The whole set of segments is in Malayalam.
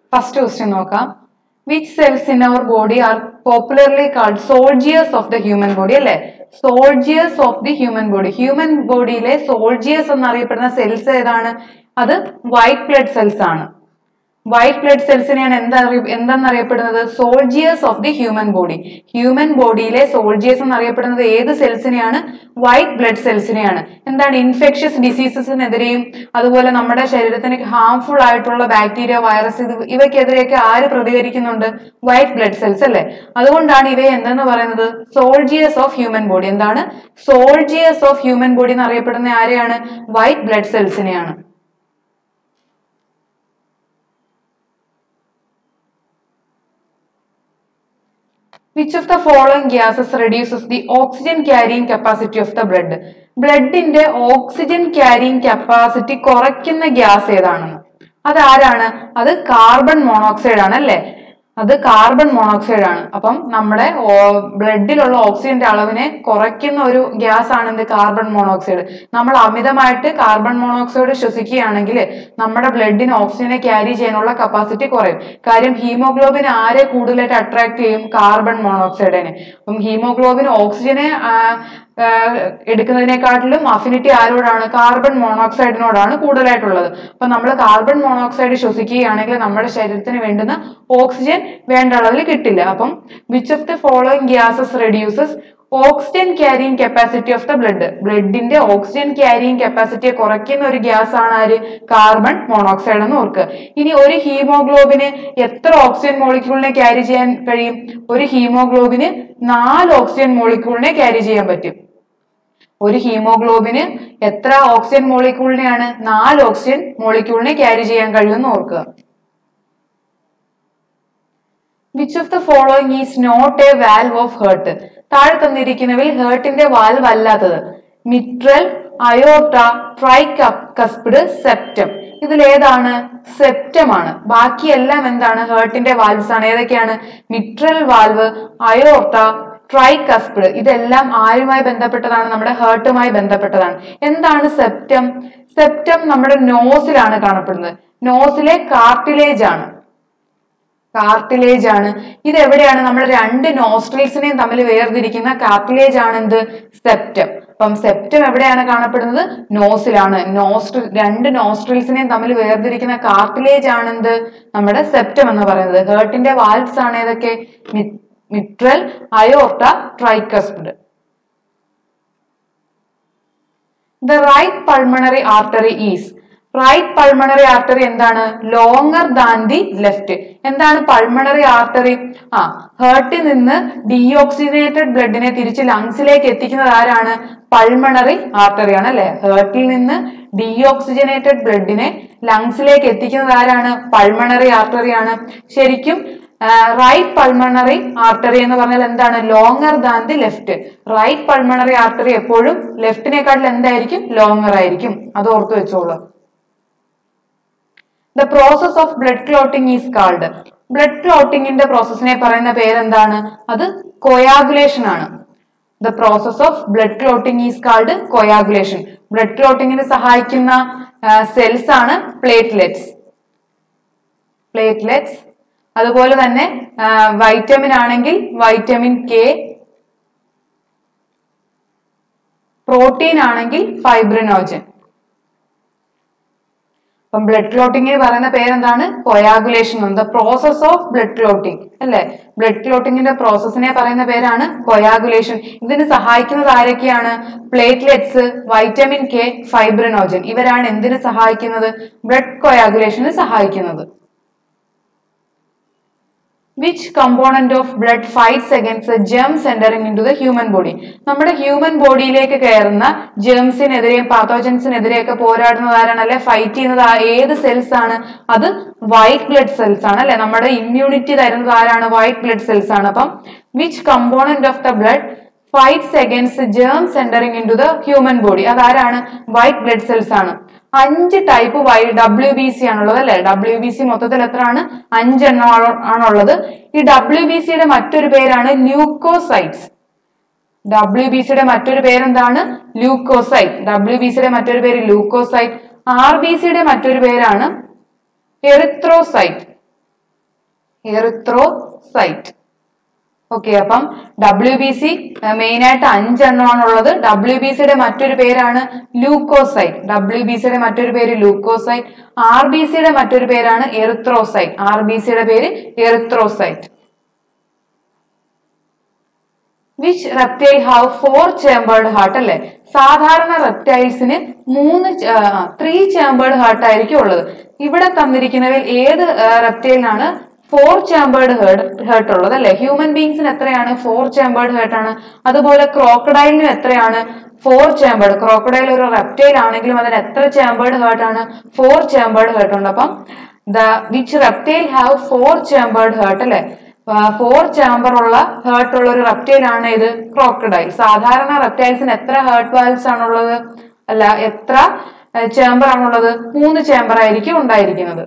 ഫസ്റ്റ് ക്വസ്റ്റ്യൻ നോക്കാം which cells in our body are popularly called soldiers of the human body അല്ലെ soldiers of the human body human ബോഡിയിലെ സോൾജിയേഴ്സ് എന്നറിയപ്പെടുന്ന സെൽസ് ഏതാണ് അത് വൈറ്റ് ബ്ലഡ് സെൽസ് ആണ് വൈറ്റ് ബ്ലഡ് സെൽസിനെയാണ് എന്താ എന്താണെന്നറിയപ്പെടുന്നത് soldiers of the human body human ബോഡിയിലെ സോൾജിയേഴ്സ് എന്നറിയപ്പെടുന്നത് ഏത് സെൽസിനെയാണ് വൈറ്റ് ബ്ലഡ് സെൽസിനെയാണ് എന്താണ് ഇൻഫെക്ഷ്യസ് ഡിസീസസിനെതിരെയും അതുപോലെ നമ്മുടെ ശരീരത്തിന് ഹാംഫുൾ ആയിട്ടുള്ള ബാക്ടീരിയ വൈറസ് ഇത് ഇവയ്ക്കെതിരെയൊക്കെ ആര് പ്രതികരിക്കുന്നുണ്ട് വൈറ്റ് ബ്ലഡ് സെൽസ് അല്ലേ അതുകൊണ്ടാണ് ഇവയെ എന്തെന്ന് പറയുന്നത് സോൾജിയേഴ്സ് ഓഫ് ഹ്യൂമൻ ബോഡി എന്താണ് സോൾജിയേഴ്സ് ഓഫ് ഹ്യൂമൻ ബോഡി എന്നറിയപ്പെടുന്ന ആരെയാണ് വൈറ്റ് ബ്ലഡ് സെൽസിനെയാണ് which of the following gases reduces the oxygen carrying capacity of the blood ബ്ലഡിന്റെ ഓക്സിജൻ ക്യാരിയിങ് കപ്പാസിറ്റി കുറയ്ക്കുന്ന ഗ്യാസ് ഏതാണെന്ന് അതാരാണ് അത് കാർബൺ മോണോക്സൈഡ് ആണ് അല്ലേ അത് കാർബൺ മോണോക്സൈഡ് ആണ് അപ്പം നമ്മുടെ ബ്ലഡിലുള്ള ഓക്സിജന്റെ അളവിനെ കുറയ്ക്കുന്ന ഒരു ഗ്യാസ് ആണ് എന്ത് കാർബൺ മോണോക്സൈഡ് നമ്മൾ അമിതമായിട്ട് കാർബൺ മോണോക്സൈഡ് ശ്വസിക്കുകയാണെങ്കിൽ നമ്മുടെ ബ്ലഡിന് ഓക്സിജനെ ക്യാരി ചെയ്യാനുള്ള കപ്പാസിറ്റി കുറയും കാര്യം ഹീമോഗ്ലോബിൻ ആരെ കൂടുതലായിട്ട് അട്രാക്ട് ചെയ്യും കാർബൺ മോണോക്സൈഡിനെ അപ്പം ഹീമോഗ്ലോബിൻ ഓക്സിജനെ ആ, ആ, എടുക്കുന്നതിനെക്കാട്ടിലും അഫിനിറ്റി ആരോടാണ് കാർബൺ മോണോക്സൈഡിനോടാണ് കൂടുതലായിട്ടുള്ളത് അപ്പൊ നമ്മൾ കാർബൺ മോണോക്സൈഡ് ശ്വസിക്കുകയാണെങ്കിൽ നമ്മുടെ ശരീരത്തിന് വേണ്ടുന്ന ഓക്സിജൻ വേണ്ട അളവിൽ കിട്ടില്ല അപ്പം which of the following gases reduces oxygen carrying capacity of the blood ബ്ലഡിന്റെ ഓക്സിജൻ ക്യാരിയിങ് കപ്പാസിറ്റിയെ കുറയ്ക്കുന്ന ഒരു ഗ്യാസ് ആണ് ആര് കാർബൺ മോണോക്സൈഡ് എന്ന് ഓർക്കുക ഇനി ഒരു ഹീമോഗ്ലോബിന് എത്ര ഓക്സിജൻ മോളിക്യൂളിനെ ക്യാരി ചെയ്യാൻ കഴിയും ഒരു ഹീമോഗ്ലോബിന് നാല് ഓക്സിജൻ മോളിക്യൂളിനെ ക്യാരി ചെയ്യാൻ പറ്റും ഒരു ഹീമോഗ്ലോബിന് എത്ര ഓക്സിജൻ മോളിക്യൂളിനെയാണ് നാല് ഓക്സിജൻ മോളിക്യൂളിനെ ക്യാരി ചെയ്യാൻ കഴിയുമെന്ന് ഓർക്കുക which of the following is not a valve of heart താഴെ തന്നിരിക്കുന്നവയിൽ ഹേർട്ടിന്റെ വാൽവ് അല്ലാത്തത് മിട്രൽ അയോട്ട ട്രൈകസ്പിഡ് സെപ്റ്റം ഇതിൽ ഏതാണ് സെപ്റ്റം ആണ് ബാക്കിയെല്ലാം എന്താണ് ഹേർട്ടിന്റെ വാൽവ്സ് ആണ് ഏതൊക്കെയാണ് മിട്രൽ വാൽവ് അയോർട്ട ട്രൈകസ്പിഡ് ഇതെല്ലാം ആരുമായി ബന്ധപ്പെട്ടതാണ് നമ്മുടെ ഹേർട്ടുമായി ബന്ധപ്പെട്ടതാണ് എന്താണ് സെപ്റ്റം സെപ്റ്റം നമ്മുടെ നോസിലാണ് കാണപ്പെടുന്നത് നോസിലെ കാർട്ടിലേജ് ആണ് കാർട്ടിലേജ് ആണ് ഇത് എവിടെയാണ് നമ്മുടെ രണ്ട് നോസ്ട്രിൽസിനെയും തമ്മിൽ വേർതിരിക്കുന്ന കാർട്ടിലേജ് ആണ് എന്ത് സെപ്റ്റം അപ്പം സെപ്റ്റം എവിടെയാണ് കാണപ്പെടുന്നത് നോസിലാണ് നോസ്ട്രിൽ രണ്ട് നോസ്ട്രിൽസിനെയും തമ്മിൽ വേർതിരിക്കുന്ന കാർട്ടിലേജ് ആണ് എന്ത് നമ്മുടെ സെപ്റ്റം എന്ന് പറയുന്നത് ഹേർട്ടിന്റെ വാൽവ്സ് ആണ് ഏതൊക്കെ mitral aorta tricuspid the right pulmonary artery is right pulmonary artery എന്താണ് ലോങ്ങർ ദാൻ ദി ലെഫ്റ്റ് എന്താണ് പൾമണറി ആർട്ടറി ആ ഹേർട്ടിൽ നിന്ന് ഡീഓക്സിജനേറ്റഡ് ബ്ലഡിനെ തിരിച്ച് ലങ്സിലേക്ക് എത്തിക്കുന്നത് ആരാണ് പൾമണറി ആർട്ടറി ആണ് അല്ലെ ഹേർട്ടിൽ നിന്ന് ഡീഓക്സിജനേറ്റഡ് ബ്ലഡിനെ ലങ്സിലേക്ക് എത്തിക്കുന്നത് ആരാണ് പൾമണറി ആർട്ടറി ആണ് ശരിക്കും റൈറ്റ് പൾമണറി ആർട്ടറി എന്ന് പറഞ്ഞാൽ എന്താണ് longer than the left right pulmonary artery എപ്പോഴും ലെഫ്റ്റിനെക്കാട്ടിൽ എന്തായിരിക്കും ലോങ്ങർ ആയിരിക്കും അത് ഓർത്ത് വെച്ചോളൂ the process of blood clotting is called blood ക്ലോട്ടിങ്ങിന്റെ പ്രോസസ്സിനെ പറയുന്ന പേരെന്താണ് അത് കൊയാഗുലേഷൻ ആണ് the process of blood clotting is called coagulation blood ക്ലോട്ടിങ്ങിന് സഹായിക്കുന്ന സെൽസ് ആണ് പ്ലേറ്റ്ലെറ്റ്സ് പ്ലേറ്റ്ലെറ്റ്സ് അതുപോലെ തന്നെ വൈറ്റമിൻ ആണെങ്കിൽ വൈറ്റമിൻ കെ പ്രോട്ടീൻ ആണെങ്കിൽ ഫൈബ്രിനോജൻ അപ്പം ബ്ലഡ് ക്ലോട്ടിങ്ങിന് പറയുന്ന പേരെന്താണ് coagulation the process of blood clotting അല്ലെ ബ്ലഡ് ക്ലോട്ടിങ്ങിന്റെ പ്രോസസ്സിനെ പറയുന്ന പേരാണ് കൊയാഗുലേഷൻ ഇതിന് സഹായിക്കുന്നത് ആരൊക്കെയാണ് പ്ലേറ്റ്ലെറ്റ്സ് വൈറ്റമിൻ കെ ഫൈബ്രിനോജൻ ഇവരാണ് എന്തിനു സഹായിക്കുന്നത് ബ്ലഡ് കൊയാഗുലേഷന് സഹായിക്കുന്നത് which component of blood fights against germs entering into the human body നമ്മുടെ ഹ്യൂമൻ ബോഡിയിലേക്ക് കയറുന്ന ജെംസിനെതിരെയും പാത്തോജൻസിനെതിരെയൊക്കെ പോരാടുന്നത് ആരാണ് അല്ലെ ഫൈറ്റ് ചെയ്യുന്നത് ആ- ഏത് സെൽസ് ആണ് അത് വൈറ്റ് ബ്ലഡ് സെൽസ് ആണ് അല്ലെ നമ്മുടെ ഇമ്മ്യൂണിറ്റി തരുന്നത് ആരാണ് വൈറ്റ് ബ്ലഡ് സെൽസ് ആണ് അപ്പം which component of the blood fights against germs entering into the human body അതാരാണ് വൈറ്റ് ബ്ലഡ് സെൽസ് ആണ് അഞ്ച് ടൈപ്പ് വൈ ഡബ്ല്യു ബി സി ആണുള്ളത് അല്ലെ ഡബ്ല്യു ബി സി മൊത്തത്തിൽ എത്രയാണ് അഞ്ചെണ്ണം ആണ്- ആണുള്ളത് ഈ ഡബ്ല്യു ബി സിയുടെ മറ്റൊരു പേരാണ് ല്യൂക്കോസൈറ്റ്സ് ഡബ്ല്യു ബി സിയുടെ മറ്റൊരു പേരെന്താണ് ലൂക്കോസൈറ്റ് ഡബ്ല്യു ബി സിയുടെ മറ്റൊരു പേര് ലൂക്കോസൈറ്റ് ആർ ബി സിയുടെ മറ്റൊരു പേരാണ് എറിത്രോസൈറ്റ് എറിത്രോസൈറ്റ് ഓക്കെ അപ്പം ഡബ്ല്യു ബി സി മെയിൻ ആയിട്ട് അഞ്ചെണ്ണമാണ് ഉള്ളത് ഡബ്ല്യു ബി സിയുടെ മറ്റൊരു പേരാണ് ലൂക്കോസൈറ്റ് ഡബ്ല്യു ബി സിയുടെ മറ്റൊരു പേര് ലൂക്കോസൈറ്റ് ആർ ബി സിയുടെ മറ്റൊരു പേരാണ് എറിത്രോസൈറ്റ് ആർ ബി സിയുടെ പേര് erythrocyte which reptile have four chambered heart അല്ലെ സാധാരണ റെപ്റ്റൈൽസിന് മൂന്ന് ത്രീ ചേമ്പേർഡ് ഹാർട്ട് ആയിരിക്കും ഉള്ളത് ഇവിടെ തന്നിരിക്കുന്നതിൽ ഏത് റെപ്റ്റൈലിനാണ് ഫോർ ചേമ്പേർഡ് ഹേർട്ട് ഹേർട്ട് ഉള്ളത് അല്ലെ ഹ്യൂമൻ ബീങ്സിന് എത്രയാണ് ഫോർ ചേമ്പേർഡ് ഹേർട്ട് ആണ് അതുപോലെ ക്രോക്കഡൈലിന് എത്രയാണ് ഫോർ ചേമ്പേർഡ് ക്രോക്കഡൈൽ ഒരു റെപ്റ്റൈൽ ആണെങ്കിലും അതിന് എത്ര ചേമ്പേർഡ് ഹേർട്ട് ആണ് ഫോർ ചേമ്പേർഡ് ഹേർട്ട് ഉണ്ട് അപ്പം the which reptile have four chambered heart അല്ലെ ഫോർ ചാമ്പർ ഉള്ള ഹേർട്ട് ഉള്ള ഒരു റെപ്റ്റൈൽ ആണ് ഇത് ക്രോക്കഡൈൽ സാധാരണ റെപ്റ്റൈൽസിന് എത്ര ഹേർട്ട് വാൽസ് ആണുള്ളത് അല്ല എത്ര ചേമ്പർ ആണുള്ളത് മൂന്ന് ചേമ്പർ ആയിരിക്കും ഉണ്ടായിരിക്കുന്നത്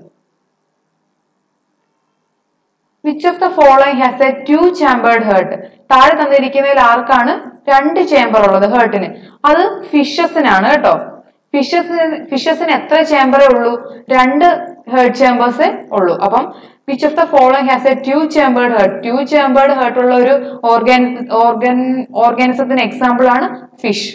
which of the following has a two chambered heart താഴെ തന്നിരിക്കുന്നതിൽ ആർക്കാണ് രണ്ട് ചേമ്പർ ഉള്ളത് ഹേർട്ടിന് അത് ഫിഷസിനാണ് കേട്ടോ ഫിഷസിന് ഫിഷസിന് എത്ര ചേമ്പറേ ഉള്ളൂ രണ്ട് ഹേർട്ട് ചേമ്പേഴ്സേ ഉള്ളൂ അപ്പം which of the following has a two chambered heart two chambered heart ഉള്ള ഒരു ഓർഗാൻ ഓർഗൻ ഓർഗാനിസത്തിന് എക്സാമ്പിൾ ആണ് fish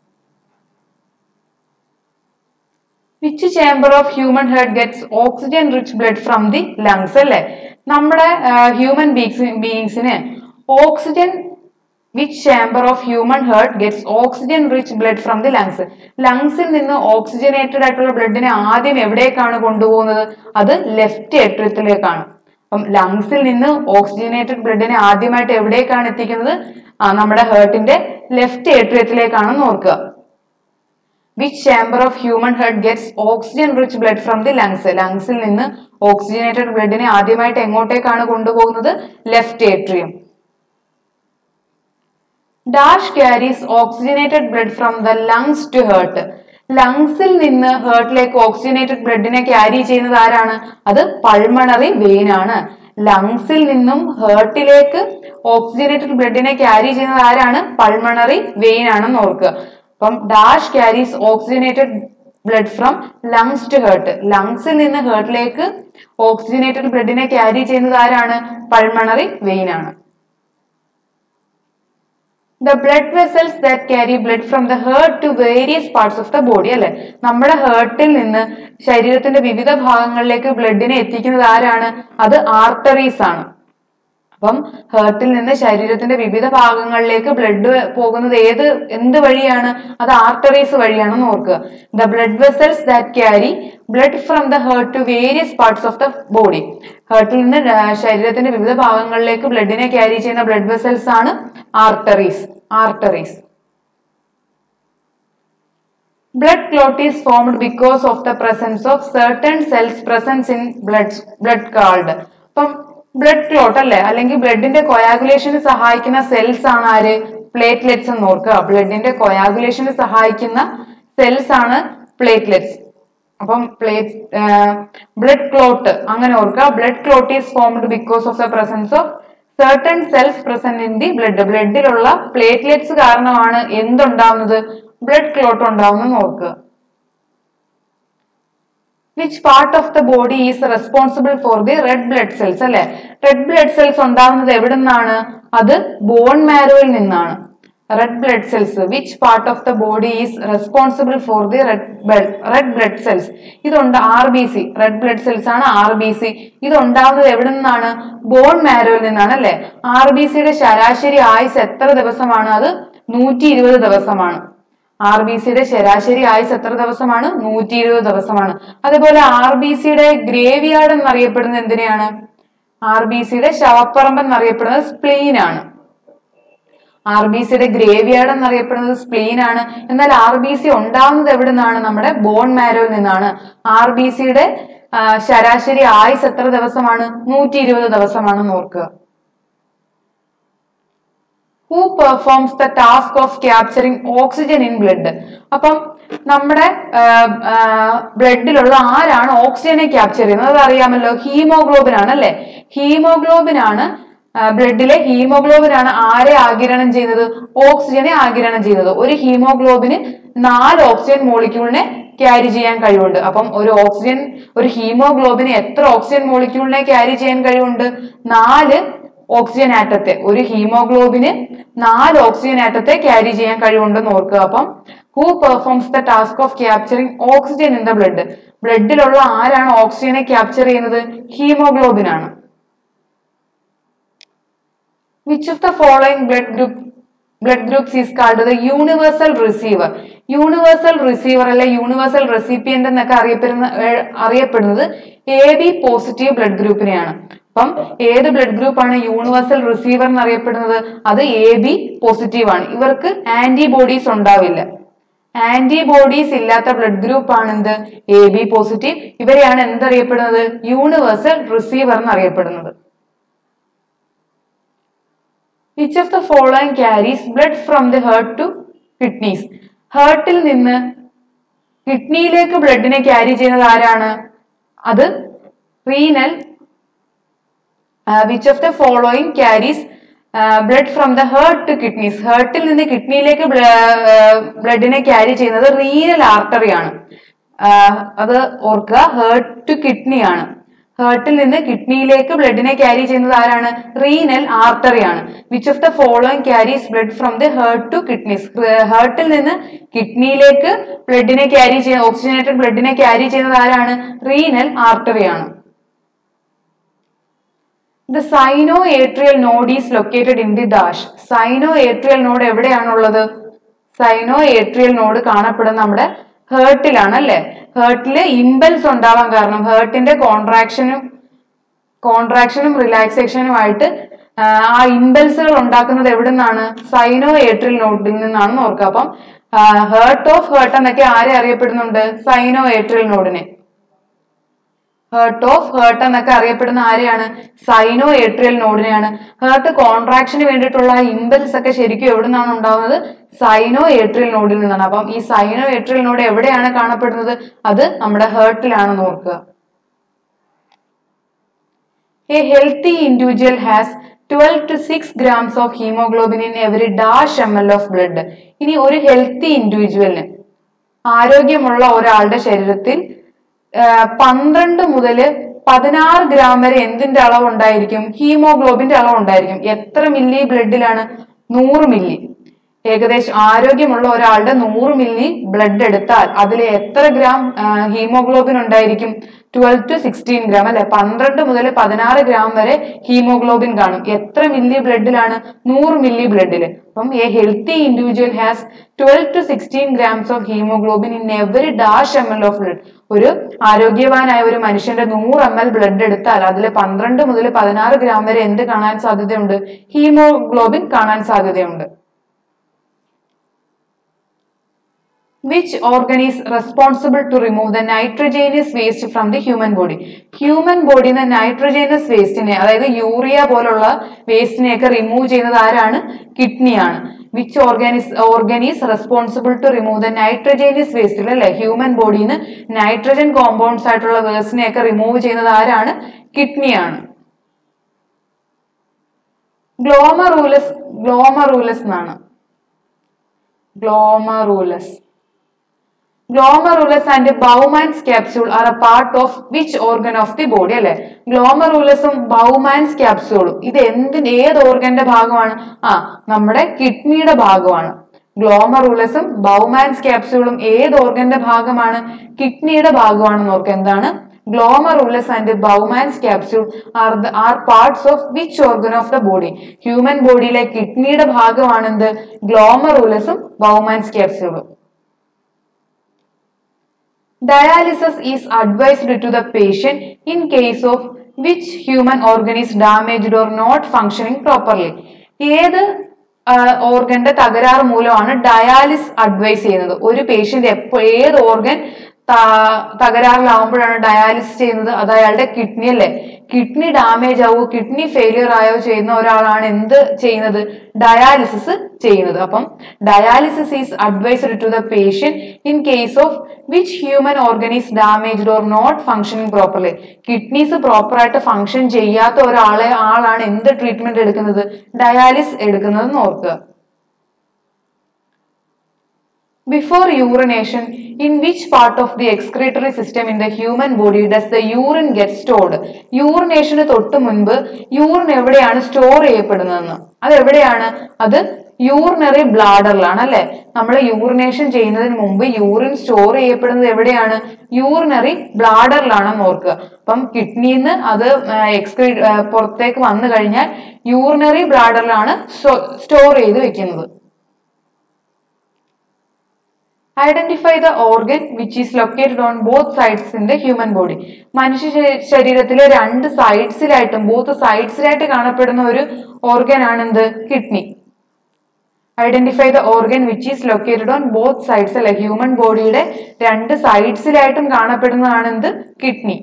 which chamber of human heart gets oxygen rich blood from the lungs അല്ലേ നമ്മുടെ ഹ്യൂമൻ ബീങ്സ് ബീങ്സിന് oxygen which chamber of human heart gets oxygen rich blood from the lungs ലങ്സിൽ നിന്ന് ഓക്സിജനേറ്റഡ് ആയിട്ടുള്ള ബ്ലഡിനെ ആദ്യം എവിടേക്കാണ് കൊണ്ടുപോകുന്നത് അത് ലെഫ്റ്റ് ഏട്രിയത്തിലേക്കാണ് അപ്പം ലങ്സിൽ നിന്ന് ഓക്സിജനേറ്റഡ് ബ്ലഡിനെ ആദ്യമായിട്ട് എവിടേക്കാണ് എത്തിക്കുന്നത് ആ, നമ്മുടെ ഹേർട്ടിന്റെ ലെഫ്റ്റ് ഏട്രിയത്തിലേക്കാണെന്ന് ഓർക്കുക which chamber of human heart gets oxygen rich blood from the lungs ലങ്സിൽ നിന്ന് ഓക്സിജനേറ്റഡ് ബ്ലഡിനെ ആദ്യമായിട്ട് എങ്ങോട്ടേക്കാണ് കൊണ്ടുപോകുന്നത് left atrium dash carries oxygenated blood from the lungs to heart ലങ്സിൽ നിന്ന് ഹേർട്ടിലേക്ക് ഓക്സിജനേറ്റഡ് ബ്ലഡിനെ ക്യാരി ചെയ്യുന്നത് ആരാണ് അത് പൾമണറി വെയിൻ ആണ് ലങ്സിൽ നിന്നും ഹേർട്ടിലേക്ക് ഓക്സിജനേറ്റഡ് ബ്ലഡിനെ ക്യാരി ചെയ്യുന്നത് ആരാണ് പൾമണറി വെയിൻ ആണെന്ന് ഓർക്കുക അപ്പം dash carries oxygenated blood from lungs to heart ലങ്സിൽ നിന്ന് ഹേർട്ടിലേക്ക് ഓക്സിജനേറ്റഡ് ബ്ലഡിനെ ക്യാരി ചെയ്യുന്നത് ആരാണ് പൾമണറി വെയിൻ ആണ് the blood vessels that carry blood from the heart to various parts of the body അല്ലെ നമ്മുടെ ഹേർട്ടിൽ നിന്ന് ശരീരത്തിന്റെ വിവിധ ഭാഗങ്ങളിലേക്ക് ബ്ലഡിനെ എത്തിക്കുന്നത് ആരാണ് അത് ആർട്ടറീസ് ആണ് അപ്പം ഹേർട്ടിൽ നിന്ന് ശരീരത്തിന്റെ വിവിധ ഭാഗങ്ങളിലേക്ക് ബ്ലഡ് പോകുന്നത് ഏത് എന്ത് വഴിയാണ് അത് ആർട്ടറീസ് വഴിയാണെന്ന് ഓർക്കുക the blood vessels that carry blood from the heart to various parts of the body ഹേർട്ടിൽ നിന്ന് ആ, ശരീരത്തിന്റെ വിവിധ ഭാഗങ്ങളിലേക്ക് ബ്ലഡിനെ ക്യാരി ചെയ്യുന്ന ബ്ലഡ് വെസൽസ് ആണ് arteries arteries blood clot is formed because of the presence of certain cells presence in blood blood called അപ്പം ബ്ലഡ് ക്ലോട്ട് അല്ലെ അല്ലെങ്കിൽ ബ്ലഡിന്റെ കൊയാഗുലേഷന് സഹായിക്കുന്ന സെൽസ് ആണ് ആര് പ്ലേറ്റ്ലെറ്റ്സ് എന്ന് ഓർക്കുക ബ്ലഡിന്റെ കൊയാഗുലേഷന് സഹായിക്കുന്ന സെൽസ് ആണ് പ്ലേറ്റ്ലെറ്റ്സ് അപ്പം പ്ലേറ്റ് ബ്ലഡ് ക്ലോട്ട് അങ്ങനെ ഓർക്കുക blood clot is formed because of the presence of certain cells present in the blood ബ്ലഡിലുള്ള പ്ലേറ്റ്ലെറ്റ്സ് കാരണമാണ് എന്തുണ്ടാവുന്നത് ബ്ലഡ് ക്ലോട്ട് ഉണ്ടാവുന്നത് ഓർക്കുക which part of the body is responsible for the red blood cells അല്ലെ റെഡ് ബ്ലഡ് സെൽസ് ഉണ്ടാവുന്നത് എവിടെ നിന്നാണ് അത് ബോൺ മാരോയിൽ നിന്നാണ് red blood cells which part of the body is responsible for the red red blood cells ഇതുണ്ട് R B C red blood cells ആണ് ആർ ബി സി ഇത് ഉണ്ടാവുന്നത് എവിടെ നിന്നാണ് ബോൺ മാരോയിൽ നിന്നാണ് അല്ലെ ആർ ബി സിയുടെ ശരാശരി ആയുസ് എത്ര ദിവസമാണ് അത് നൂറ്റി ഇരുപത് ദിവസമാണ് ആർ ബി സിയുടെ ശരാശരി ആയുസ് എത്ര ദിവസമാണ് നൂറ്റി ഇരുപത് ദിവസമാണ് അതേപോലെ ആർ ബി സിയുടെ ഗ്രേവ് യാർഡ് എന്നറിയപ്പെടുന്നത് എന്തിനെയാണ് ആർ ബി സിയുടെ ശവപ്പറമ്പ് എന്നറിയപ്പെടുന്നത് സ്പ്ലീൻ ആണ് ആർ ബി സിയുടെ ഗ്രേവ് യാർഡ് എന്നറിയപ്പെടുന്നത് സ്പ്ലീൻ ആണ് എന്നാൽ ആർ ബി സി ഉണ്ടാവുന്നത് എവിടെ നിന്നാണ് നമ്മുടെ ബോൺ മാരോയിൽ നിന്നാണ് ആർ ബി സിയുടെ ശരാശരി ആയുസ് എത്ര ദിവസമാണ് നൂറ്റി ഇരുപത് ദിവസമാണെന്ന് ഓർക്കുക who performs the task of capturing oxygen in blood അപ്പം നമ്മുടെ ബ്ലഡിലുള്ള ആരാണ് ഓക്സിജനെ ക്യാപ്ചർ ചെയ്യുന്നത് അത് അറിയാമല്ലോ ഹീമോഗ്ലോബിൻ ആണ് അല്ലെ ഹീമോഗ്ലോബിൻ ആണ് ബ്ലഡിലെ ഹീമോഗ്ലോബിൻ ആണ് ആരെ ആഗിരണം ചെയ്യുന്നത് ഓക്സിജനെ ആഗിരണം ചെയ്യുന്നത് ഒരു ഹീമോഗ്ലോബിന് നാല് ഓക്സിജൻ മോളിക്യൂളിനെ ക്യാരി ചെയ്യാൻ കഴിവുണ്ട് അപ്പം ഒരു ഓക്സിജൻ ഒരു ഹീമോഗ്ലോബിന് എത്ര ഓക്സിജൻ മോളിക്യൂളിനെ ക്യാരി ചെയ്യാൻ കഴിവുണ്ട് നാല് ഓക്സിജൻ ആറ്റത്തെ ഒരു ഹീമോഗ്ലോബിന് നാല് ഓക്സിജൻ ആറ്റത്തെ ക്യാരി ചെയ്യാൻ കഴിവുണ്ടെന്ന് ഓർക്കുക അപ്പം who performs the task of capturing oxygen in the blood ബ്ലഡിലുള്ള ആരാണ് ഓക്സിജനെ ക്യാപ്ചർ ചെയ്യുന്നത് ഹീമോഗ്ലോബിൻ ആണ് which of the following blood group blood groups is called the universal receiver universal receiver അല്ലെ യൂണിവേഴ്സൽ റെസിപ്പിയന്റ് എന്നൊക്കെ അറിയപ്പെടുന്ന ഏ- അറിയപ്പെടുന്നത് എ ബി പോസിറ്റീവ് ബ്ലഡ് ഗ്രൂപ്പിനെയാണ് അപ്പം ഏത് ബ്ലഡ് ഗ്രൂപ്പാണ് യൂണിവേഴ്സൽ റിസീവർ എന്നറിയപ്പെടുന്നത് അത് എ ബി പോസിറ്റീവ് ആണ് ഇവർക്ക് ആന്റിബോഡീസ് ഉണ്ടാവില്ല ആന്റിബോഡീസ് ഇല്ലാത്ത ബ്ലഡ് ഗ്രൂപ്പ് ആണ് എന്ത് എ ബി പോസിറ്റീവ് ഇവരെയാണ് എന്തറിയപ്പെടുന്നത് യൂണിവേഴ്സൽ റിസീവർ എന്നറിയപ്പെടുന്നത് which of the following carries blood from the heart to kidneys ഹേർട്ടിൽ നിന്ന് കിഡ്നിയിലേക്ക് ബ്ലഡിനെ ക്യാരി ചെയ്യുന്നത് ആരാണ് അത് renal which of the following carries blood from the heart to kidneys ഹേർട്ടിൽ നിന്ന് കിഡ്നിയിലേക്ക് ബ്ലഡിനെ ക്യാരി ചെയ്യുന്നത് റീനൽ ആർട്ടറി ആണ് ആഹ് അത് ഓർക്കുക ഹേർട്ട് ടു കിഡ്നി ആണ് ഹേർട്ടിൽ നിന്ന് കിഡ്നിയിലേക്ക് ബ്ലഡിനെ ക്യാരി ചെയ്യുന്നത് ആരാണ് റീനൽ ആർട്ടറി ആണ് which of the following carries blood from the heart to kidneys ഹേർട്ടിൽ നിന്ന് കിഡ്നിയിലേക്ക് ബ്ലഡിനെ ക്യാരി ചെയ്യുന്ന ഓക്സിജനേറ്റഡ് ബ്ലഡിനെ ക്യാരി ചെയ്യുന്നത് ആരാണ് റീനൽ ആർട്ടറി ആണ് the sino atrial node is located in the dash sino atrial node എവിടെയാണുള്ളത് സൈനോ ഏട്രിയൽ നോഡ് കാണപ്പെടുന്ന നമ്മുടെ ഹേർട്ടിലാണ് അല്ലെ ഹേർട്ടില് ഇമ്പൽസ് ഉണ്ടാവാൻ കാരണം ഹേർട്ടിന്റെ കോൺട്രാക്ഷനും കോൺട്രാക്ഷനും റിലാക്സേഷനുമായിട്ട് ആ ഇമ്പൽസുകൾ ഉണ്ടാക്കുന്നത് എവിടെ നിന്നാണ് സൈനോ ഏട്രിയൽ നോഡിൽ നിന്നാണെന്ന് ഓർക്കുക അപ്പം ഹേർട്ട് ഓഫ് ഹേർട്ട് എന്നൊക്കെ ആരെ അറിയപ്പെടുന്നുണ്ട് സൈനോ ഏട്രിയൽ നോഡിനെ ഹേർട്ട് ഓഫ് ഹേർട്ട് എന്നൊക്കെ അറിയപ്പെടുന്ന ആരെയാണ് സൈനോ ഏട്രിയൽ നോഡിനെയാണ് ഹേർട്ട് കോൺട്രാക്ഷന് വേണ്ടിയിട്ടുള്ള ഇമ്പൽസ് ഒക്കെ ശരിക്കും എവിടെ നിന്നാണ് ഉണ്ടാവുന്നത് സൈനോ ഏട്രിയൽ നോഡിൽ നിന്നാണ് അപ്പം ഈ സൈനോ ഏട്രിയൽ നോഡ് എവിടെയാണ് കാണപ്പെടുന്നത് അത് നമ്മുടെ ഹേർട്ടിലാണെന്ന് ഓർക്കുക a healthy individual has twelve to six grams of haemoglobin in every dash M L of blood ഇനി ഒരു ഹെൽത്തി ഇൻഡിവിജ്വലിന് ആരോഗ്യമുള്ള ഒരാളുടെ ശരീരത്തിൽ ആ, പന്ത്രണ്ട് മുതല് പതിനാറ് ഗ്രാം വരെ എന്തിന്റെ അളവ് ഉണ്ടായിരിക്കും ഹീമോഗ്ലോബിന്റെ അളവ് ഉണ്ടായിരിക്കും എത്ര മില്ലി ബ്ലഡിലാണ് നൂറ് മില്ലി ഏകദേശം ആരോഗ്യമുള്ള ഒരാളുടെ നൂറ് മില്ലി ബ്ലഡ് എടുത്താൽ അതിൽ എത്ര ഗ്രാം ആ, ഹീമോഗ്ലോബിൻ ഉണ്ടായിരിക്കും ട്വൽവ് ടു സിക്സ്റ്റീൻ ഗ്രാം അല്ലെ പന്ത്രണ്ട് മുതൽ പതിനാറ് ഗ്രാം വരെ ഹീമോഗ്ലോബിൻ കാണും എത്ര മില്ലി ബ്ലഡിലാണ് നൂറ് മില്ലി ബ്ലഡിൽ അപ്പം a healthy individual has twelve to sixteen grams of haemoglobin in every dash M L of blood ഒരു ആരോഗ്യവാനായ ഒരു മനുഷ്യന്റെ നൂറ് എം എൽ ബ്ലഡ് എടുത്താൽ അതിൽ പന്ത്രണ്ട് മുതൽ പതിനാറ് ഗ്രാം വരെ എന്ത് കാണാൻ സാധ്യതയുണ്ട് ഹീമോഗ്ലോബിൻ കാണാൻ സാധ്യതയുണ്ട് which organ is responsible to remove the nitrogenous waste from the human body human ബോഡിയിൽ നിന്ന് നൈട്രോജനസ് വേസ്റ്റിനെ അതായത് യൂറിയ പോലുള്ള വേസ്റ്റിനെയൊക്കെ റിമൂവ് ചെയ്യുന്നത് ആരാണ് കിഡ്നിയാണ് which organs organ is responsible to remove the nitrogenous വേസ്റ്റിൽ അല്ലെ ഹ്യൂമൻ ബോഡിയിൽ നിന്ന് നൈട്രജൻ കോമ്പൗണ്ട്സ് ആയിട്ടുള്ള വേസ്റ്റിനെയൊക്കെ റിമൂവ് ചെയ്യുന്നത് ആരാണ് കിഡ്നിയാണ് ഗ്ലോമറൂലസ് ഗ്ലോമറൂലസ് എന്നാണ് glomerulus glomerulus and Bowman's capsule are a part of which organ of the body അല്ലെ ഗ്ലോമറൂലസും ബൗമാൻസ് ക്യാപ്സ്യൂളും ഇത് എന്തിന് ഏത് ഓർഗന്റെ ഭാഗമാണ് ആ നമ്മുടെ കിഡ്നിയുടെ ഭാഗമാണ് ഗ്ലോമറൂലസും ബൗമാൻസ് ക്യാപ്സ്യൂളും ഏത് ഓർഗന്റെ ഭാഗമാണ് കിഡ്നിയുടെ ഭാഗമാണെന്ന് ഓർക്കുക എന്താണ് glomerulus and Bowman's capsule are the are parts of which organ of the body human ബോഡിയിലെ കിഡ്നിയുടെ ഭാഗമാണെന്ത് ഗ്ലോമറൂലസും ബൗമാൻസ് ക്യാപ്സ്യൂളും Dialysis is advised to the patient in case of which human organ is damaged or not functioning properly. ഏത് ഓർഗന്റെ തകരാറ് മൂലമാണ് ഡയാലിസ് അഡ്വൈസ് ചെയ്യുന്നത് ഒരു പേഷ്യന്റ് എപ്പോ ഏത് ഓർഗൻ തകരാറിലാവുമ്പോഴാണ് ഡയാലിസിസ് ചെയ്യുന്നത് അത് അയാളുടെ കിഡ്നി അല്ലേ കിഡ്നി ഡാമേജ് ആവോ കിഡ്നി ഫെയിലിയർ ആയോ ചെയ്യുന്ന ഒരാളാണ് എന്ത് ചെയ്യുന്നത് ഡയാലിസിസ് ചെയ്യുന്നത് അപ്പം dialysis is advised to the patient in case of which human organ is damaged or not functioning properly kidneys proper ആയിട്ട് ഫംഗ്ഷൻ ചെയ്യാത്ത ഒരാളെ ആളാണ് എന്ത് ട്രീറ്റ്മെന്റ് എടുക്കുന്നത് ഡയാലിസ് എടുക്കുന്നത് ഓർക്കുക Before urination, in which part of the excretory system in the human body does the urine get stored? യൂറിനേഷന് തൊട്ട് മുൻപ് യൂറിൻ എവിടെയാണ് സ്റ്റോർ ചെയ്യപ്പെടുന്നതെന്ന് അത് എവിടെയാണ് അത് യൂറിനറി ബ്ലാഡറിലാണ് അല്ലെ നമ്മൾ യൂറിനേഷൻ ചെയ്യുന്നതിന് മുമ്പ് യൂറിൻ സ്റ്റോർ ചെയ്യപ്പെടുന്നത് എവിടെയാണ് യൂറിനറി ബ്ലാഡറിലാണെന്ന് ഓർക്കുക അപ്പം കിഡ്നിന്ന് അത് എക്സ്ക്രീ പുറത്തേക്ക് വന്നു കഴിഞ്ഞാൽ യൂറിനറി ബ്ലാഡറിലാണ് സ്റ്റോർ ചെയ്ത് വെക്കുന്നത് identify the organ which is located on both sides in the human body മനുഷ്യ ശരീ- ശരീരത്തിലെ രണ്ട് സൈഡ്സിലായിട്ടും ബോത്ത് സൈഡ്സിലായിട്ട് കാണപ്പെടുന്ന ഒരു ഓർഗൻ ആണ് എന്ത് kidney identify the organ which is located on both sides അല്ലെ ഹ്യൂമൻ ബോഡിയുടെ രണ്ട് സൈഡ്സിലായിട്ടും കാണപ്പെടുന്നതാണ് എന്ത് kidney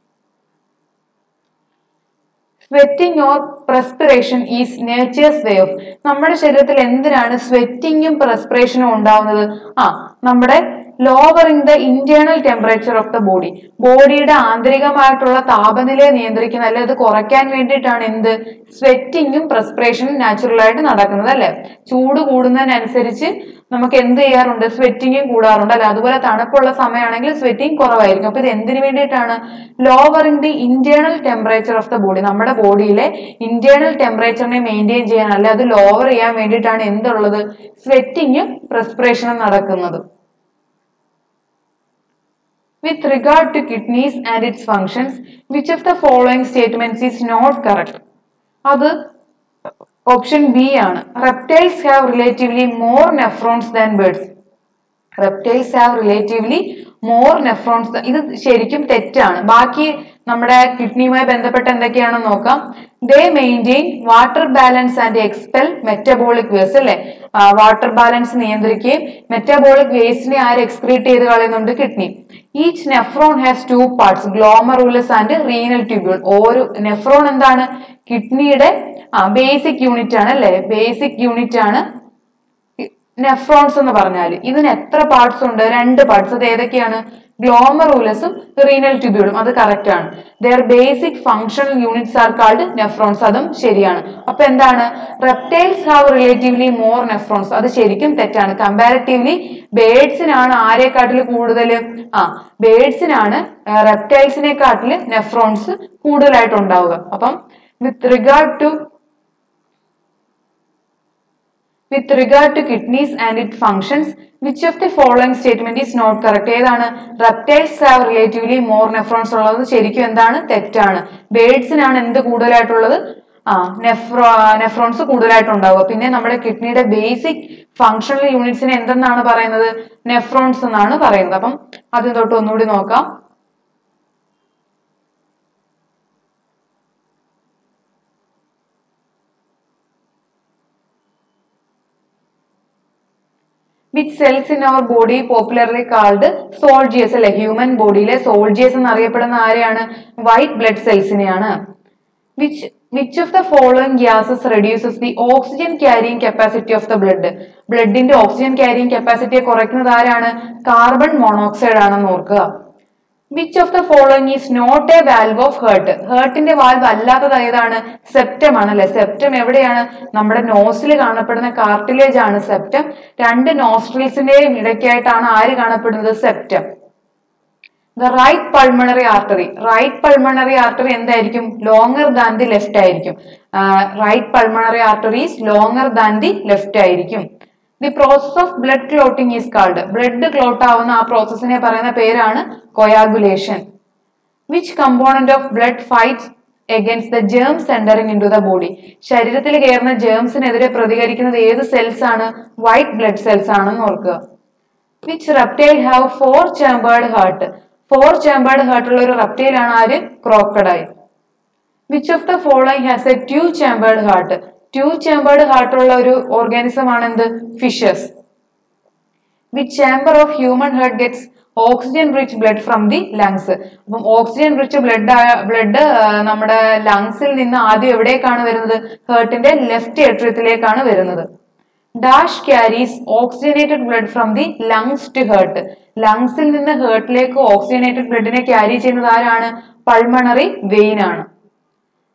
sweating or perspiration is nature's way of നമ്മുടെ ശരീരത്തിൽ എന്തിനാണ് സ്വെറ്റിങ്ങും പ്രസ്പിറേഷനും ഉണ്ടാവുന്നത് ആ നമ്മുടെ lowering the internal temperature of the body ബോഡിയുടെ ആന്തരികമായിട്ടുള്ള താപനിലയെ നിയന്ത്രിക്കുന്ന അല്ലെ അത് കുറയ്ക്കാൻ വേണ്ടിയിട്ടാണ് എന്ത് സ്വെറ്റിങ്ങും പ്രസ്പിറേഷനും നാച്ചുറൽ ആയിട്ട് നടക്കുന്നത് അല്ലെ ചൂട് കൂടുന്നതിനനുസരിച്ച് നമുക്ക് എന്ത് ചെയ്യാറുണ്ട് സ്വെറ്റിങ്ങും കൂടാറുണ്ട് അല്ലെ അതുപോലെ തണുപ്പുള്ള സമയമാണെങ്കിൽ സ്വെറ്റിംഗ് കുറവായിരിക്കും അപ്പൊ ഇത് എന്തിനു വേണ്ടിയിട്ടാണ് lowering the internal temperature of the body നമ്മുടെ ബോഡിയിലെ ഇന്റേണൽ ടെമ്പറേച്ചറിനെ മെയിൻറ്റെയിൻ ചെയ്യാൻ അല്ലെ അത് ലോവർ ചെയ്യാൻ വേണ്ടിയിട്ടാണ് എന്തുള്ളത് സ്വെറ്റിങ്ങും പ്രസ്പിറേഷനും നടക്കുന്നത് With regard to kidneys and its functions, which of the following statements is not correct? അത് ഓപ്ഷൻ ബി ആണ് reptiles have relatively more nephrons than birds reptiles have relatively more nephrons ഇത് ശരിക്കും തെറ്റാണ് ബാക്കി നമ്മുടെ കിഡ്നിയുമായി ബന്ധപ്പെട്ട് എന്തൊക്കെയാണെന്ന് നോക്കാം they maintain water balance and expel metabolic waste അല്ലെ വാട്ടർ ബാലൻസ് നിയന്ത്രിക്കുകയും മെറ്റബോളിക് വേസ്റ്റിനെ ആര് എക്സ്ക്രീറ്റ് ചെയ്ത് കളയുന്നുണ്ട് kidney each nephron has two parts glomerulus and renal tubule ഓരോ നെഫ്രോൺ എന്താണ് കിഡ്നിയുടെ ബേസിക് യൂണിറ്റ് ആണ് അല്ലെ ബേസിക് യൂണിറ്റ് ആണ് നെഫ്രോൺസ് എന്ന് പറഞ്ഞാൽ ഇതിന് എത്ര പാർട്സ് ഉണ്ട് രണ്ട് പാർട്സ് അത് ഏതൊക്കെയാണ് ഗ്ലോമറൂലസും റീനൽ ട്യൂബ്യൂളും അത് കറക്റ്റ് ആണ് their basic functional units are called nephrons അതും ശരിയാണ് അപ്പൊ എന്താണ് reptiles have relatively more nephrons അത് ശരിക്കും തെറ്റാണ് കമ്പാരിറ്റീവ്ലി ബേഡ്സിനാണ് ആരെക്കാട്ടിൽ കൂടുതൽ ആ ബേഡ്സിനാണ് റെപ്റ്റൈൽസിനെക്കാട്ടിൽ നെഫ്രോൺസ് കൂടുതലായിട്ട് ഉണ്ടാവുക അപ്പം with regard to with regard to kidneys and its functions which of the following statement is not correct ഏതാണ് reptiles have relatively more nephrons ഉള്ളത് ശരിക്കും എന്താണ് തെറ്റാണ് ബേഡ്സിനാണ് എന്ത് കൂടുതലായിട്ടുള്ളത് ആ നെഫ്രോ നെഫ്രോൺസ് കൂടുതലായിട്ടുണ്ടാവുക പിന്നെ നമ്മുടെ കിഡ്നിയുടെ ബേസിക് ഫങ്ഷണൽ യൂണിറ്റ്സിനെ എന്തെന്നാണ് പറയുന്നത് നെഫ്രോൺസ് എന്നാണ് പറയുന്നത് അപ്പം ആദ്യം തൊട്ട് ഒന്നുകൂടി നോക്കാം which cells in our body popularly called soldiers അല്ലെ ഹ്യൂമൻ ബോഡിയിലെ സോൾജിയേഴ്സ് എന്നറിയപ്പെടുന്ന ആരെയാണ് വൈറ്റ് ബ്ലഡ് സെൽസിനെയാണ് which which of the following gases reduces the oxygen carrying capacity of the blood ബ്ലഡിന്റെ ഓക്സിജൻ ക്യാരിങ് കപ്പാസിറ്റിയെ കുറയ്ക്കുന്നത് ആരാണ് കാർബൺ മോണോക്സൈഡ് ആണെന്ന് ഓർക്കുക which of the following is not a valve of heart ഹേർട്ടിന്റെ വാൽവ് അല്ലാത്തത് ഏതാണ് സെപ്റ്റം ആണല്ലേ സെപ്റ്റം എവിടെയാണ് നമ്മുടെ നോസിൽ കാണപ്പെടുന്ന കാർട്ടിലേജ് ആണ് സെപ്റ്റം രണ്ട് നോസ്ട്രിൽസിന്റെയും ഇടയ്ക്കായിട്ടാണ് ആര് കാണപ്പെടുന്നത് septum the right pulmonary artery right pulmonary artery എന്തായിരിക്കും ലോങ്ങർ ദാൻ ദി ലെഫ്റ്റ് ആയിരിക്കും right pulmonary arteries longer than the left ആയിരിക്കും the process of blood clotting is called blood clot ആവുന്ന ആ പ്രോസസ്സിനെ പറയുന്ന പേരാണ് coagulation which component of blood fights against the germs entering into the body ശരീരത്തിൽ കയറുന്ന ജേംസിനെതിരെ പ്രതികരിക്കുന്നത് ഏത് സെൽസ് ആണ് വൈറ്റ് ബ്ലഡ് സെൽസ് ആണെന്ന് ഓർക്കുക which reptile have four chambered heart four chambered heart ഉള്ള ഒരു റെപ്റ്റൈൽ ആണ് ആര് crocodile which of the following has a two chambered heart two chambered heart ഉള്ള ഒരു ഓർഗാനിസം ആണ് എന്ത് fishes which chamber of human heart gets oxygen rich blood from the lungs അപ്പം ഓക്സിജൻ റിച്ച് ബ്ലഡ് ബ്ലഡ് നമ്മുടെ ലങ്സിൽ നിന്ന് ആദ്യം എവിടേക്കാണ് വരുന്നത് ഹേർട്ടിന്റെ ലെഫ്റ്റ് ഏട്രിയത്തിലേക്കാണ് വരുന്നത് dash carries oxygenated blood from the lungs to heart ലങ്സിൽ നിന്ന് ഹേർട്ടിലേക്ക് ഓക്സിജനേറ്റഡ് ബ്ലഡിനെ ക്യാരി ചെയ്യുന്നത് ആരാണ് പൾമണറി വെയിൻ ആണ്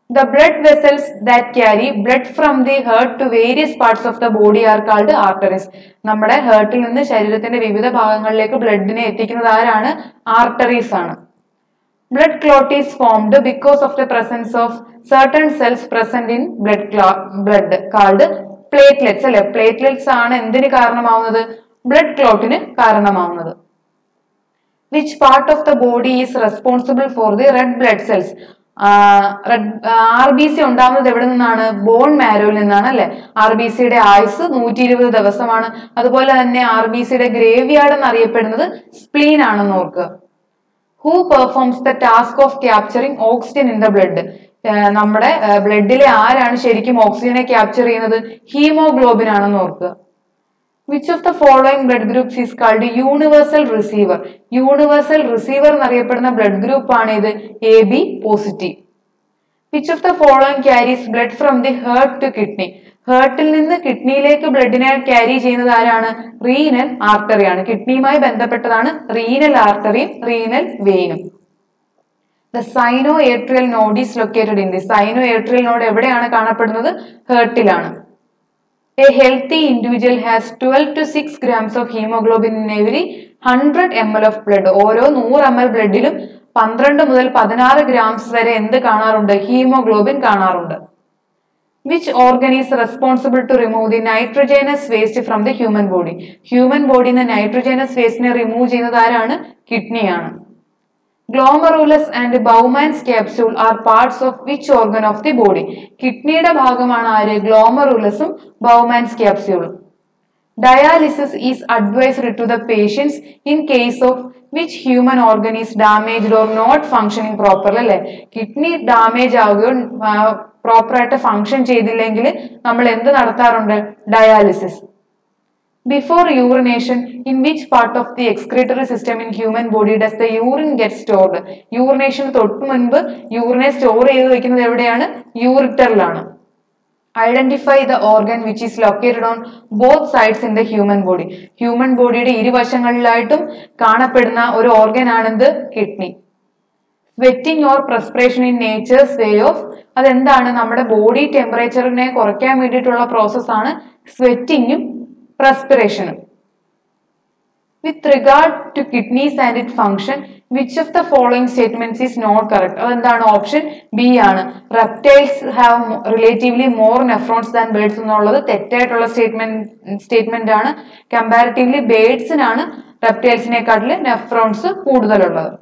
The blood vessels that carry blood from the heart to various parts of the body are called arteries. നമ്മുടെ ഹേർട്ടിൽ നിന്ന് ശരീരത്തിന്റെ വിവിധ ഭാഗങ്ങളിലേക്ക് ബ്ലഡിനെ എത്തിക്കുന്നത് ആരാണ് ആർട്ടറീസ് ആണ് blood clot is formed because of the presence of certain cells present in blood clot blood called platelets അല്ലെ platelets ആണ് എന്തിന് കാരണമാവുന്നത് ബ്ലഡ് ക്ലോട്ടിന് കാരണമാവുന്നത് which part of the body is responsible for the red blood cells red R B C ഉണ്ടാവുന്നത് എവിടെ നിന്നാണ് ബോൺ മാരോയിൽ നിന്നാണ് അല്ലെ ആർ ബി സിയുടെ ആയുസ് നൂറ്റി ഇരുപത് ദിവസമാണ് അതുപോലെ തന്നെ ആർ ബി സിയുടെ ഗ്രേവിയാർഡ് എന്നറിയപ്പെടുന്നത് സ്പ്ലീൻ ആണെന്ന് ഓർക്കുക who performs the task of capturing oxygen in the blood നമ്മുടെ ബ്ലഡിലെ ആരാണ് ശരിക്കും ഓക്സിജനെ ക്യാപ്ചർ ചെയ്യുന്നത് ഹീമോഗ്ലോബിൻ ആണെന്ന് ഓർക്കുക which of the following blood groups is called universal receiver universal receiver എന്നറിയപ്പെടുന്ന ബ്ലഡ് ഗ്രൂപ്പ് ആണ് ഇത് A B positive which of the following carries blood from the heart to kidney ഹേർട്ടിൽ നിന്ന് കിഡ്നിയിലേക്ക് ബ്ലഡിനെ ക്യാരി ചെയ്യുന്നത് ആരാണ് റീനൽ ആർട്ടറിയാണ് കിഡ്നിയുമായി ബന്ധപ്പെട്ടതാണ് റീനൽ ആർട്ടറിയും റീനൽ വെയിനും the sino atrial node is located in the sino atrial node എവിടെയാണ് കാണപ്പെടുന്നത് ഹേർട്ടിലാണ് A healthy individual has 12 to 6 grams of hemoglobin in every 100 ml of blood. ഓരോ നൂറ് എം എൽ ബ്ലഡിലും പന്ത്രണ്ട് മുതൽ പതിനാറ് ഗ്രാംസ് വരെ എന്ത് കാണാറുണ്ട് ഹീമോഗ്ലോബിൻ കാണാറുണ്ട് which organ is responsible to remove the nitrogenous waste from the human body human ബോഡിയിൽ നിന്ന് നൈട്രോജനസ് വേസ്റ്റിനെ റിമൂവ് ചെയ്യുന്നത് ആരാണ് കിഡ്നിയാണ് glomerulus and Bowman's capsule are parts of which organ of the body കിഡ്നിയുടെ ഭാഗമാണ് ആര് ഗ്ലോമറൂലസും ബൗമാൻസ് ക്യാപ്സ്യൂളും dialysis is advised to the patients in case of which human organ is damaged or not functioning properly അല്ലെ കിഡ്നി ഡാമേജ് ആവുകയോ പ്രോപ്പറായിട്ട് ഫങ്ഷൻ ചെയ്തില്ലെങ്കിൽ നമ്മൾ എന്ത് നടത്താറുണ്ട് dialysis Before urination, in which part of the excretory system in human body does the urine get stored? Urination തൊട്ട് മുൻപ് യൂറിനെ സ്റ്റോർ ചെയ്ത് വെക്കുന്നത് എവിടെയാണ് യൂറിറ്ററിലാണ് identify the organ which is located on both sides in the human body human ബോഡിയുടെ ഇരുവശങ്ങളിലായിട്ടും കാണപ്പെടുന്ന ഒരു ഓർഗൻ ആണെന്ത് kidney sweating or perspiration in nature's way of അതെന്താണ് നമ്മുടെ ബോഡി ടെമ്പറേച്ചറിനെ കുറയ്ക്കാൻ വേണ്ടിയിട്ടുള്ള പ്രോസസ്സാണ് സ്വെറ്റിങ്ങും പ്രസ്പിറേഷനും with regard to kidneys and it function which of the following statements is not correct അതെന്താണ് ഓപ്ഷൻ ബി ആണ് reptiles have relatively more nephrons than birds എന്നുള്ളത് തെറ്റായിട്ടുള്ള സ്റ്റേറ്റ്മെന്റ് സ്റ്റേറ്റ്മെന്റ് ആണ് കമ്പാരിറ്റീവ്ലി ബേർഡ്സിനാണ് റെപ്റ്റൈൽസിനെക്കാട്ടിൽ നെഫ്രോൺസ് കൂടുതലുള്ളത്